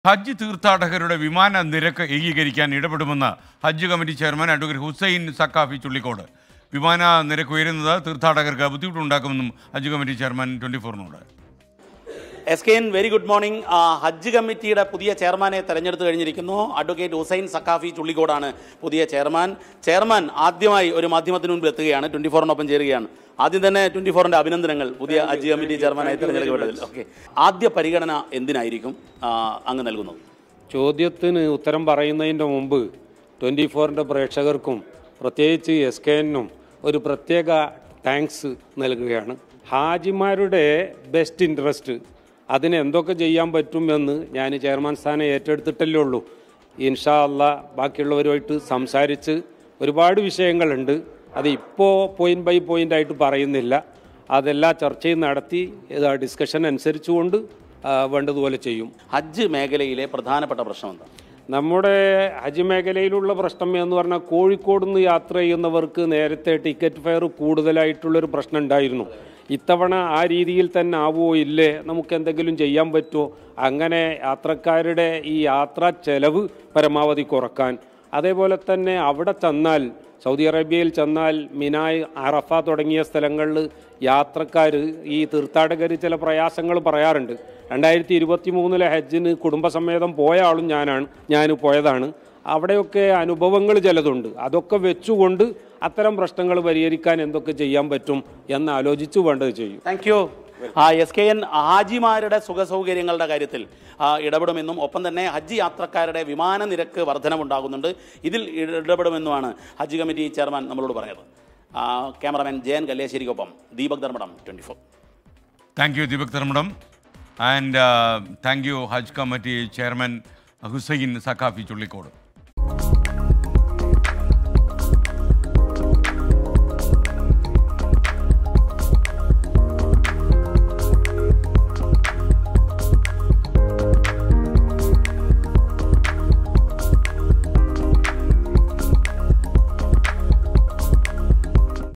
ഹജ്ജ് തീർത്ഥാടകരുടെ വിമാന നിരക്ക് ഏകീകരിക്കാൻ ഇടപെടുമെന്ന് ഹജ്ജ് committee chairman advocate Hussain Saqafi Chullikode വിമാന നിരക്ക് ഉയരുന്നത് തീർത്ഥാടകർക്ക് ബുദ്ധിമുട്ടുണ്ടാക്കുമെന്നും ഹജ്ജ് കമ്മിറ്റി ചെയർമാൻ ട്വന്റി ഫോറിനോട് S K N very good morning ആ, ഹജ്ജ് കമ്മിറ്റിയുടെ പുതിയ ചെയർമാനെ തെരഞ്ഞെടുത്ത് കഴിഞ്ഞിരിക്കുന്നു അഡ്വക്കേറ്റ് ഹുസൈൻ സക്കാഫി ചുള്ളിക്കോടാണ് പുതിയ ചെയർമാൻ ചെയർമാൻ ആദ്യമായി ഒരു മാധ്യമത്തിന് മുൻപിൽ എത്തുകയാണ് ട്വന്റി ഫോറിനൊപ്പം ചേരുകയാണ് ആദ്യം തന്നെ ട്വന്റി ഫോറിന്റെ അഭിനന്ദനങ്ങൾ പുതിയ ഹജ്ജ് കമ്മിറ്റി ചെയർമാനായി തെരഞ്ഞെടുക്കപ്പെട്ടതിൽ ഓക്കെ ആദ്യ പരിഗണന എന്തിനായിരിക്കും ആ, അങ്ങ് നൽകുന്നത് ചോദ്യത്തിന് ഉത്തരം പറയുന്നതിൻ്റെ മുമ്പ് ട്വൻറ്റി ഫോറിൻ്റെ പ്രേക്ഷകർക്കും പ്രത്യേകിച്ച് എസ് കെ എന്നും ഒരു പ്രത്യേക താങ്ക്സ് നൽകുകയാണ് ഹാജിമാരുടെ ബെസ്റ്റ് ഇൻട്രസ്റ്റ് അതിന് എന്തൊക്കെ ചെയ്യാൻ പറ്റുമെന്ന് ഞാൻ ചെയർമാൻ സ്ഥാനം ഏറ്റെടുത്തിട്ടല്ലേ ഉള്ളൂ ഇൻഷാ അല്ല ബാക്കിയുള്ളവരുമായിട്ട് സംസാരിച്ച് ഒരുപാട് വിഷയങ്ങളുണ്ട് അത് ഇപ്പോൾ പോയിന്റ് ബൈ പോയിന്റ് ആയിട്ട് പറയുന്നില്ല അതെല്ലാം ചർച്ചയും നടത്തി ഡിസ്കഷൻ അനുസരിച്ചുകൊണ്ട് ആ, വേണ്ടതുപോലെ ചെയ്യും ഹജ്ജ് മേഖലയിലെ പ്രധാനപ്പെട്ട പ്രശ്നം എന്താ നമ്മുടെ ഹജ്ജ് മേഖലയിലുള്ള പ്രശ്നം എന്ന് പറഞ്ഞാൽ കോഴിക്കോട് നിന്ന് യാത്ര ചെയ്യുന്നവർക്ക് നേരത്തെ ടിക്കറ്റ് ഫെയർ കൂടുതലായിട്ടുള്ളൊരു പ്രശ്നം ഉണ്ടായിരുന്നു ഇത്തവണ ആ രീതിയിൽ തന്നെ ആവുമോ ഇല്ലേ നമുക്ക് എന്തെങ്കിലും ചെയ്യാൻ പറ്റുമോ അങ്ങനെ യാത്രക്കാരുടെ ഈ യാത്രാ ചെലവ് പരമാവധി കുറക്കാൻ അതേപോലെ തന്നെ അവിടെ ചെന്നാൽ സൗദി അറേബ്യയിൽ ചെന്നാൽ മിനായ് അറഫ തുടങ്ങിയ സ്ഥലങ്ങളിൽ യാത്രക്കാർ ഈ തീർത്ഥാടകർ ചില പ്രയാസങ്ങൾ പറയാറുണ്ട് രണ്ടായിരത്തി ഇരുപത്തി മൂന്നിലെ ഹജ്ജിന് കുടുംബസമേതം പോയ ആളും ഞാനാണ് ഞാൻ പോയതാണ് അവിടെയൊക്കെ അനുഭവങ്ങൾ ചിലതുണ്ട് അതൊക്കെ വെച്ചുകൊണ്ട് അത്തരം പ്രശ്നങ്ങൾ പരിഹരിക്കാൻ എന്തൊക്കെ ചെയ്യാൻ പറ്റും എന്ന് ആലോചിച്ച് വേണ്ടത് ചെയ്യും താങ്ക് യു ആ എസ് കെ എൻ ഹാജിമാരുടെ സുഖസൗകര്യങ്ങളുടെ കാര്യത്തിൽ ആ, ഇടപെടുമെന്നും ഒപ്പം തന്നെ ഹജ്ജ് യാത്രക്കാരുടെ വിമാന നിരക്ക് വർധനമുണ്ടാകുന്നുണ്ട് ഇതിൽ ഇടപെടുമെന്നുമാണ് ഹജ്ജ് കമ്മിറ്റി ചെയർമാൻ നമ്മളോട് പറഞ്ഞത് ആ, ക്യാമറാമാൻ ജയൻ കല്ലേശ്ശേരിക്കൊപ്പം Deepak Dharmadam twenty four thank you Deepak Dharmadam and thank you ഹജ്ജ് കമ്മിറ്റി ചെയർമാൻ ഹുസൈൻ സക്കാഫി ചുള്ളിക്കോട്